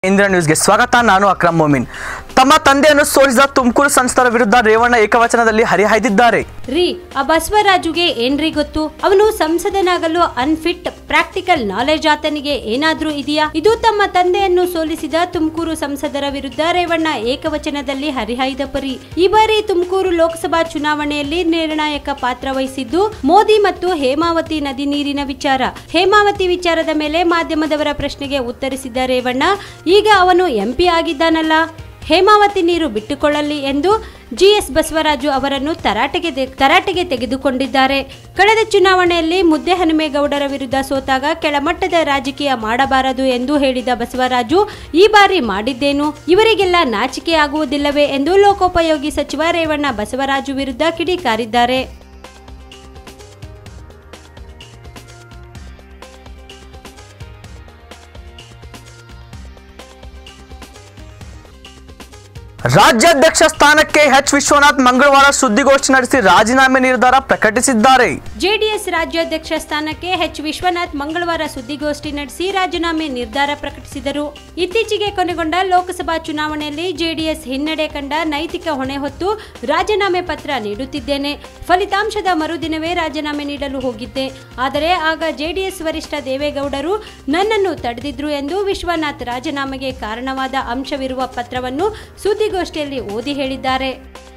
ಇಂದಿನ ನ್ಯೂಸ್ಗೆ ಸ್ವಾಗತ ನಾನು ಅಕ್ರಮ್ ಮೊಮಿನ್ ತಮ್ಮ ತಂದೆಯನ್ನು ಸೋಲಿಸಿದ ತುಮಕೂರು ಸಂಸ್ಥರ ವಿರುದ್ಧ ರೇವಣ್ಣ ಏಕವಚನದಲ್ಲಿ ಹರಿಹಾಯ್ದಿದ್ದಾರೆ ರೀ ಆ ಬಸವರಾಜುಗೆ ಏನ್ರಿ ಗೊತ್ತು ಅವನು ಸಂಸದನಾಗಲು ಅನ್ಫಿಟ್ ಪ್ರಾಕ್ಟಿಕಲ್ ನಾಲೆಜ್ ಆತನಿಗೆ ಏನಾದ್ರೂ ಇದೆಯಾ ಇದು ತಮ್ಮ ತಂದೆಯನ್ನು ಸೋಲಿಸಿದ ತುಮಕೂರು ಸಂಸದರ ವಿರುದ್ಧ ರೇವಣ್ಣ ಏಕವಚನದಲ್ಲಿ ಹರಿಹಾಯ್ದ ಪರಿ ಈ ಬಾರಿ ತುಮಕೂರು ಲೋಕಸಭಾ ಚುನಾವಣೆಯಲ್ಲಿ ನಿರ್ಣಾಯಕ ಪಾತ್ರ ವಹಿಸಿದ್ದು ಮೋದಿ ಮತ್ತು ಹೇಮಾವತಿ ನದಿ ನೀರಿನ ವಿಚಾರ ಹೇಮಾವತಿ ವಿಚಾರದ ಮೇಲೆ ಮಾಧ್ಯಮದವರ ಪ್ರಶ್ನೆಗೆ ಉತ್ತರಿಸಿದ ರೇವಣ್ಣ ಈಗ ಅವನು ಎಂಪಿ ಆಗಿದ್ದಾನಲ್ಲ ಹೇಮಾವತಿ ನೀರು ಬಿಟ್ಟುಕೊಳ್ಳಲಿ ಎಂದು ಜಿಎಸ್ ಬಸವರಾಜು ಅವರನ್ನು ತರಾಟೆಗೆ ತೆ- ತರಾಟೆಗೆ ತೆಗೆದುಕೊಂಡಿದ್ದಾರೆ ಕಳೆದ ಚುನಾವಣೆಯಲ್ಲಿ ಮುದ್ದೆ ಹನುಮೇಗೌಡರ ವಿರುದ್ಧ ಸೋತಾಗ ಕೆಳಮಟ್ಟದ ರಾಜಕೀಯ ಮಾಡಬಾರದು ಎಂದು ಹೇಳಿದ ಬಸವರಾಜು ಈ ಬಾರಿ ಮಾಡಿದ್ದೇನು ಇವರಿಗೆಲ್ಲ ನಾಚಿಕೆ ಆಗುವುದಿಲ್ಲವೇ ಎಂದು ಲೋಕೋಪಯೋಗಿ ಸಚಿವ ರೇವಣ್ಣ ಬಸವರಾಜು ವಿರುದ್ಧ ಕಿಡಿಕಾರಿದ್ದಾರೆ ರಾಜ್ಯಾಧ್ಯಕ್ಷ ಸ್ಥಾನಕ್ಕೆ ಎಚ್ ವಿಶ್ವನಾಥ್ ಮಂಗಳವಾರ ಸುದ್ದಿಗೋಷ್ಠಿ ನಡೆಸಿ ರಾಜೀನಾಮೆ ನಿರ್ಧಾರ ಪ್ರಕಟಿಸಿದ್ದಾರೆ ಜೆಡಿಎಸ್ ರಾಜ್ಯಾಧ್ಯಕ್ಷ ಸ್ಥಾನಕ್ಕೆ ಎಚ್ ವಿಶ್ವನಾಥ್ ಮಂಗಳವಾರ ಸುದ್ದಿಗೋಷ್ಠಿ ನಡೆಸಿ ರಾಜೀನಾಮೆ ನಿರ್ಧಾರ ಪ್ರಕಟಿಸಿದರು ಇತ್ತೀಚೆಗೆ ಕೊನೆಗೊಂಡ ಲೋಕಸಭಾ ಚುನಾವಣೆಯಲ್ಲಿ ಜೆಡಿಎಸ್ ಹಿನ್ನಡೆ ಕಂಡ ನೈತಿಕ ಹೊಣೆ ಹೊತ್ತು ರಾಜೀನಾಮೆ ಪತ್ರ ನೀಡುತ್ತಿದ್ದೇನೆ ಫಲಿತಾಂಶದ ಮರುದಿನವೇ ರಾಜೀನಾಮೆ ನೀಡಲು ಹೋಗಿದ್ದೆ ಆದರೆ ಆಗ ಜೆಡಿಎಸ್ ವರಿಷ್ಠ ದೇವೇಗೌಡರು ನನ್ನನ್ನು ತಡೆದಿದ್ರು ಎಂದು ವಿಶ್ವನಾಥ್ ರಾಜೀನಾಮೆಗೆ ಕಾರಣವಾದ ಅಂಶವಿರುವ ಪತ್ರವನ್ನು ಸುದ್ದಿಗೋಷ್ಠಿಯಲ್ಲಿ ಓದಿ ಹೇಳಿದ್ದಾರೆ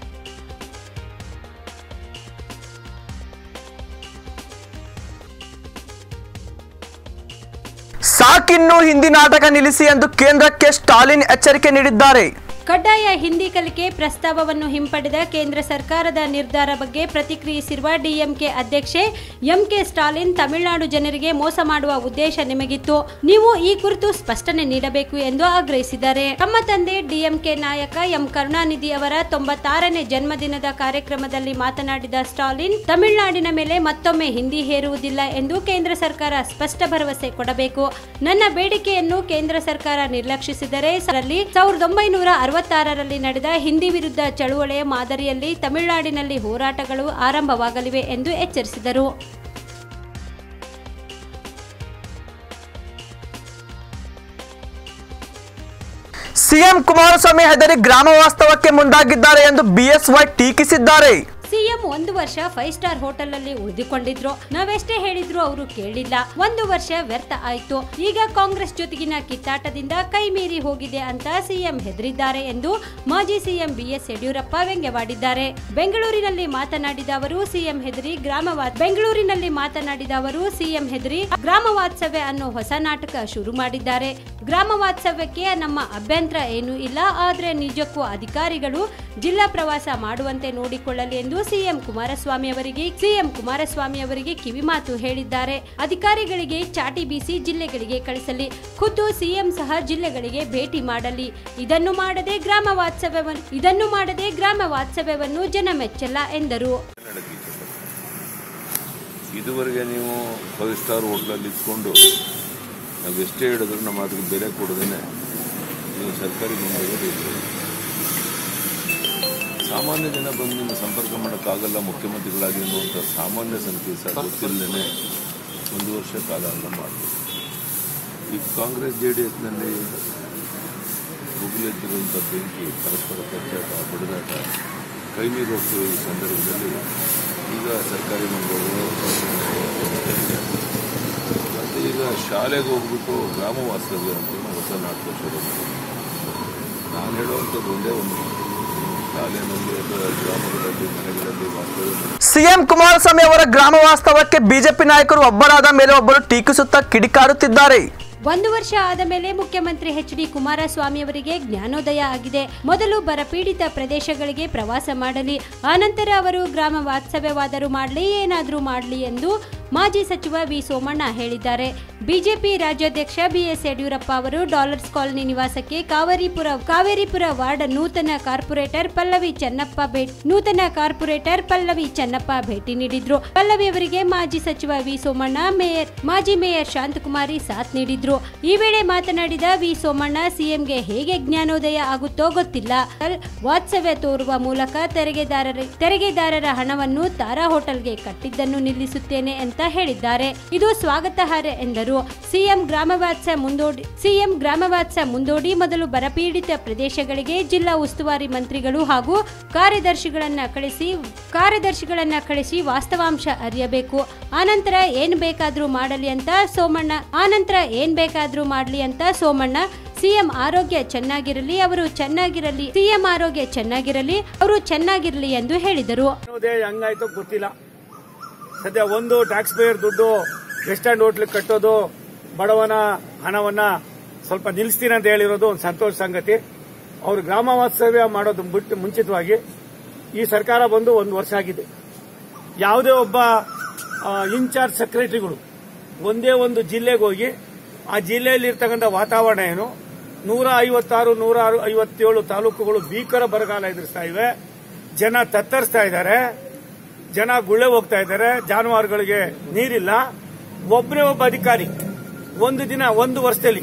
ಸಾಕಿನ್ನು ಹಿಂದಿ ನಾಟಕ ನಿಲ್ಲಿಸಿ ಎಂದು ಕೇಂದ್ರಕ್ಕೆ ಸ್ಟಾಲಿನ್ ಎಚ್ಚರಿಕೆ ನೀಡಿದ್ದಾರೆ ಕಡ್ಡಾಯ ಹಿಂದಿ ಕಲಿಕೆ ಪ್ರಸ್ತಾವವನ್ನು ಹಿಂಪಡೆದ ಕೇಂದ್ರ ಸರ್ಕಾರದ ನಿರ್ಧಾರ ಬಗ್ಗೆ ಪ್ರತಿಕ್ರಿಯಿಸಿರುವ ಡಿಎಂಕೆ ಅಧ್ಯಕ್ಷೆ ಎಂಕೆ ಸ್ಟಾಲಿನ್ ತಮಿಳುನಾಡು ಜನರಿಗೆ ಮೋಸ ಮಾಡುವ ಉದ್ದೇಶ ನಿಮಗಿತ್ತು ನೀವು ಈ ಕುರಿತು ಸ್ಪಷ್ಟನೆ ನೀಡಬೇಕು ಎಂದು ಆಗ್ರಹಿಸಿದ್ದಾರೆ ತಮ್ಮ ತಂದೆ ಡಿಎಂಕೆ ನಾಯಕ ಎಂ ಕರುಣಾನಿಧಿ ಅವರ ತೊಂಬತ್ತಾರನೇ ಜನ್ಮದಿನದ ಕಾರ್ಯಕ್ರಮದಲ್ಲಿ ಮಾತನಾಡಿದ ಸ್ಟಾಲಿನ್ ತಮಿಳುನಾಡಿನ ಮೇಲೆ ಮತ್ತೊಮ್ಮೆ ಹಿಂದಿ ಹೇರುವುದಿಲ್ಲ ಎಂದು ಕೇಂದ್ರ ಸರ್ಕಾರ ಸ್ಪಷ್ಟ ಭರವಸೆ ಕೊಡಬೇಕು ನನ್ನ ಬೇಡಿಕೆಯನ್ನು ಕೇಂದ್ರ ಸರ್ಕಾರ ನಿರ್ಲಕ್ಷಿಸಿದರೆ ಸರಲ್ಲಿ ಸಾವಿರದ ಒಂಬೈನೂರ ಅರವತ್ತಾರರಲ್ಲಿ ನಡೆದ ಹಿಂದಿ ವಿರುದ್ಧ ಚಳುವಳಿಯ ಮಾದರಿಯಲ್ಲಿ ತಮಿಳುನಾಡಿನಲ್ಲಿ ಹೋರಾಟಗಳು ಆರಂಭವಾಗಲಿವೆ ಎಂದು ಎಚ್ಚರಿಸಿದರು ಸಿಎಂ ಕುಮಾರಸ್ವಾಮಿ ಹೆದರಿ ಗ್ರಾಮ ವಾಸ್ತವಕ್ಕೆ ಮುಂದಾಗಿದ್ದಾರೆ ಎಂದು ಬಿಎಸ್ವೈ ಟೀಕಿಸಿದ್ದಾರೆ ಸಿಎಂ ಒಂದು ವರ್ಷ ಫೈವ್ ಸ್ಟಾರ್ ಹೋಟೆಲ್ ಅಲ್ಲಿ ಉಳಿದುಕೊಂಡಿದ್ರು ನಾವೆಷ್ಟೇ ಹೇಳಿದ್ರು ಅವರು ಕೇಳಿಲ್ಲ ಒಂದು ವರ್ಷ ವ್ಯರ್ಥ ಆಯ್ತು ಈಗ ಕಾಂಗ್ರೆಸ್ ಜೊತೆಗಿನ ಕಿತ್ತಾಟದಿಂದ ಕೈ ಮೀರಿ ಹೋಗಿದೆ ಅಂತ ಸಿಎಂ ಹೆದರಿದ್ದಾರೆ ಎಂದು ಮಾಜಿ ಸಿಎಂ ಬಿಎಸ್ ಯಡಿಯೂರಪ್ಪ ವ್ಯಂಗ್ಯವಾಡಿದ್ದಾರೆ ಬೆಂಗಳೂರಿನಲ್ಲಿ ಮಾತನಾಡಿದ ಅವರು ಸಿಎಂ ಹೆದರಿ ಗ್ರಾಮವಾದ ಬೆಂಗಳೂರಿನಲ್ಲಿ ಮಾತನಾಡಿದ ಅವರು ಸಿಎಂ ಹೆದರಿ ಗ್ರಾಮ ವಾತ್ಸವ್ಯ ಅನ್ನೋ ಹೊಸ ನಾಟಕ ಶುರು ಮಾಡಿದ್ದಾರೆ ಗ್ರಾಮ ವಾತ್ಸವ್ಯಕ್ಕೆ ನಮ್ಮ ಅಭ್ಯಂತರ ಏನೂ ಇಲ್ಲ ಆದ್ರೆ ನಿಜಕ್ಕೂ ಅಧಿಕಾರಿಗಳು ಜಿಲ್ಲಾ ಪ್ರವಾಸ ಮಾಡುವಂತೆ ನೋಡಿಕೊಳ್ಳಲಿ ಎಂದು ಸಿಎಂ ಕುಮಾರಸ್ವಾಮಿ ಅವರಿಗೆ ಸಿಎಂ ಕುಮಾರಸ್ವಾಮಿ ಅವರಿಗೆ ಕಿವಿಮಾತು ಹೇಳಿದ್ದಾರೆ ಅಧಿಕಾರಿಗಳಿಗೆ ಚಾಟಿ ಬೀಸಿ ಜಿಲ್ಲೆಗಳಿಗೆ ಕಳಿಸಲಿ ಖುದ್ದು ಸಿಎಂ ಸಹ ಜಿಲ್ಲೆಗಳಿಗೆ ಭೇಟಿ ಮಾಡಲಿ ಇದನ್ನು ಮಾಡದೆ ಗ್ರಾಮ ವಾತ್ಸವ್ಯವನ್ನು ಇದನ್ನು ಮಾಡದೆ ಗ್ರಾಮ ವಾತ್ಸವ್ಯವನ್ನು ಜನ ಮೆಚ್ಚಲ್ಲ ಎಂದರು ಇದುವರೆಗೆ ನೀವು ಫೈವ್ ಸ್ಟಾರ್ ಹೋಟ್ಲಲ್ಲಿ ಇದ್ಕೊಂಡು ನಾವು ಎಷ್ಟೇ ಹೇಳಿದ್ರು ನಮ್ಮ ಅದಕ್ಕೆ ಬೆಲೆ ಕೊಡದೇನೆ ನೀವು ಸರ್ಕಾರಿ ಮುಂದೆ ಸಾಮಾನ್ಯ ಜನ ಬಂದು ನಿಮ್ಮ ಸಂಪರ್ಕ ಮಾಡೋಕ್ಕಾಗಲ್ಲ ಮುಖ್ಯಮಂತ್ರಿಗಳಾಗಿ ಅನ್ನುವಂಥ ಸಾಮಾನ್ಯ ಸಂಕೇತ ಗೊತ್ತಿಲ್ಲದೇ ಒಂದು ವರ್ಷ ಕಾಲ ಅಲ್ಲ ಮಾಡಿದ್ರು ಈ ಕಾಂಗ್ರೆಸ್ ಜೆ ಡಿ ಎಸ್ನಲ್ಲಿ ಮುಗಿಲೆದ್ದಿರುವಂಥ ಬೆಂಕಿ ಪರಸ್ಪರ ಕಚ್ಚಾಟ ಬಡಿದಾಟ ಕೈ ಮೀರಿ ಹೋಗ್ತಿರೋ ಈ ಸಂದರ್ಭದಲ್ಲಿ ಈಗ ಸರ್ಕಾರಿ ಮಂಗಳೂರು ಮತ್ತು ಈಗ ಶಾಲೆಗೆ ಹೋಗ್ಬಿಟ್ಟು ಗ್ರಾಮ ವಾಸ್ತವ್ಯ ಅಂತ ಏನೋ ಹೊಸ ನಾಟಕ ಶುರು ಮಾಡಿದ್ರು. ನಾನು ಹೇಳುವಂಥದ್ದು ಒಂದೇ ಒಂದು ಮಾತು. ಶಾಲೆಯಲ್ಲಿ ಅಥವಾ ಗ್ರಾಮಗಳಲ್ಲಿ ಮನೆಗಳಲ್ಲಿ ವಾಸ್ತವ್ಯ ಮಾಡಿ ಸಿಎಂ ಕುಮಾರಸ್ವಾಮಿ ಅವರ ಗ್ರಾಮ ವಾಸ್ತವಕ್ಕೆ ಬಿಜೆಪಿ ನಾಯಕರು ಒಬ್ಬರಾದ ಮೇಲೆ ಒಬ್ಬರು ಟೀಕಿಸುತ್ತಾ ಕಿಡಿಕಾರುತ್ತಿದ್ದಾರೆ ಒಂದು ವರ್ಷ ಆದ ಮೇಲೆ ಮುಖ್ಯಮಂತ್ರಿ ಎಚ್ ಡಿ ಕುಮಾರಸ್ವಾಮಿ ಅವರಿಗೆ ಜ್ಞಾನೋದಯ ಆಗಿದೆ ಮೊದಲು ಬರಪೀಡಿತ ಪ್ರದೇಶಗಳಿಗೆ ಪ್ರವಾಸ ಮಾಡಲಿ ಆನಂತರ ಅವರು ಗ್ರಾಮ ವಾಸ್ತವ್ಯವಾದರೂ ಮಾಡಲಿ ಏನಾದರೂ ಮಾಡಲಿ ಎಂದು ಮಾಜಿ ಸಚಿವ ವಿ ಸೋಮಣ್ಣ ಹೇಳಿದ್ದಾರೆ ಬಿಜೆಪಿ ರಾಜ್ಯಾಧ್ಯಕ್ಷ ಬಿಎಸ್ ಯಡಿಯೂರಪ್ಪ ಅವರು ಡಾಲರ್ಸ್ ಕಾಲನಿ ನಿವಾಸಕ್ಕೆ ಕಾವೇರಿಪುರ ಕಾವೇರಿಪುರ ವಾರ್ಡ್ ನೂತನ ಕಾರ್ಪೊರೇಟರ್ ಪಲ್ಲವಿ ಚೆನ್ನಪ್ಪ ಭೇಟಿ ನೂತನ ಕಾರ್ಪೊರೇಟರ್ ಪಲ್ಲವಿ ಚೆನ್ನಪ್ಪ ಭೇಟಿ ನೀಡಿದ್ರು ಪಲ್ಲವಿ ಅವರಿಗೆ ಮಾಜಿ ಸಚಿವ ವಿ ಸೋಮಣ್ಣ ಮೇಯರ್ ಮಾಜಿ ಮೇಯರ್ ಶಾಂತಕುಮಾರಿ ಸಾಥ್ ನೀಡಿದ್ರು ಈ ವೇಳೆ ಮಾತನಾಡಿದ ವಿ ಸೋಮಣ್ಣ ಸಿಎಂಗೆ ಹೇಗೆ ಜ್ಞಾನೋದಯ ಆಗುತ್ತೋ ಗೊತ್ತಿಲ್ಲ ವಾತ್ಸವ್ಯ ತೋರುವ ಮೂಲಕ ತೆರಿಗೆದಾರರ ತೆರಿಗೆದಾರರ ಹಣವನ್ನು ತಾರಾ ಹೋಟೆಲ್ಗೆ ಕಟ್ಟಿದ್ದನ್ನು ನಿಲ್ಲಿಸುತ್ತೇನೆ ಅಂತ ಅಂತ ಹೇಳಿದ್ದಾರೆ ಇದು ಸ್ವಾಗತಾರ್ಹ ಎಂದರು ಸಿಎಂ ಗ್ರಾಮವಾಸ ಮುಂದೂಡಿ ಸಿಎಂ ಗ್ರಾಮವಾಸ ಮುಂದೂಡಿ ಮೊದಲು ಬರಪೀಡಿತ ಪ್ರದೇಶಗಳಿಗೆ ಜಿಲ್ಲಾ ಉಸ್ತುವಾರಿ ಮಂತ್ರಿಗಳು ಹಾಗೂ ಕಾರ್ಯದರ್ಶಿಗಳನ್ನ ಕಳಿಸಿ ಕಾರ್ಯದರ್ಶಿಗಳನ್ನ ಕಳಿಸಿ ವಾಸ್ತವಾಂಶ ಅರಿಯಬೇಕು ಆನಂತರ ಏನ್ ಬೇಕಾದ್ರೂ ಮಾಡಲಿ ಅಂತ ಸೋಮಣ್ಣ ಆನಂತರ ಏನ್ ಬೇಕಾದ್ರೂ ಮಾಡ್ಲಿ ಅಂತ ಸೋಮಣ್ಣ ಸಿಎಂ ಆರೋಗ್ಯ ಚೆನ್ನಾಗಿರಲಿ ಅವರು ಚೆನ್ನಾಗಿರಲಿ ಸಿಎಂ ಆರೋಗ್ಯ ಚೆನ್ನಾಗಿರಲಿ ಅವರು ಚೆನ್ನಾಗಿರಲಿ ಎಂದು ಹೇಳಿದರು ಅನ್ನೋದೇ ಹೆಂಗಾಯ್ತೋ ಗೊತ್ತಿಲ್ಲ ಸದ್ಯ ಒಂದು ಟ್ಯಾಕ್ಸ್ ಪೇಯರ್ ದುಡ್ಡು ವೆಸ್ಟರ್ನ್ ಹೋಟ್ಲಿಗೆ ಕಟ್ಟೋದು ಬಡವನ ಹಣವನ್ನ ಸ್ವಲ್ಪ ನಿಲ್ಲಿಸ್ತೀನಿ ಅಂತ ಹೇಳಿರೋದು ಒಂದು ಸಂತೋಷ ಸಂಗತಿ ಅವರು ಗ್ರಾಮ ವಾಸ್ತವ್ಯ ಮಾಡೋದು ಬಿಟ್ಟು ಮುಂಚಿತವಾಗಿ ಈ ಸರ್ಕಾರ ಬಂದು ಒಂದು ವರ್ಷ ಆಗಿದೆ ಯಾವುದೇ ಒಬ್ಬ ಇನ್ಚಾರ್ಜ್ ಸೆಕ್ರೆಟರಿಗಳು ಒಂದೇ ಒಂದು ಜಿಲ್ಲೆಗೆ ಹೋಗಿ ಆ ಜಿಲ್ಲೆಯಲ್ಲಿ ಇರ್ತಕ್ಕಂಥ ವಾತಾವರಣ ಏನು ನೂರ ಐವತ್ತಾರು ನೂರ ಐವತ್ತೇಳು ತಾಲೂಕುಗಳು ಭೀಕರ ಬರಗಾಲ ಎದುರಿಸ್ತಾ ಇವೆ ಜನ ತತ್ತರಿಸ್ತಾ ಇದ್ದಾರೆ ಜನ ಗುಳೆ ಹೋಗ್ತಾ ಇದ್ದಾರೆ ಜಾನುವಾರುಗಳಿಗೆ ನೀರಿಲ್ಲ ಒಬ್ಬರೇ ಒಬ್ಬ ಅಧಿಕಾರಿ ಒಂದು ದಿನ ಒಂದು ವರ್ಷದಲ್ಲಿ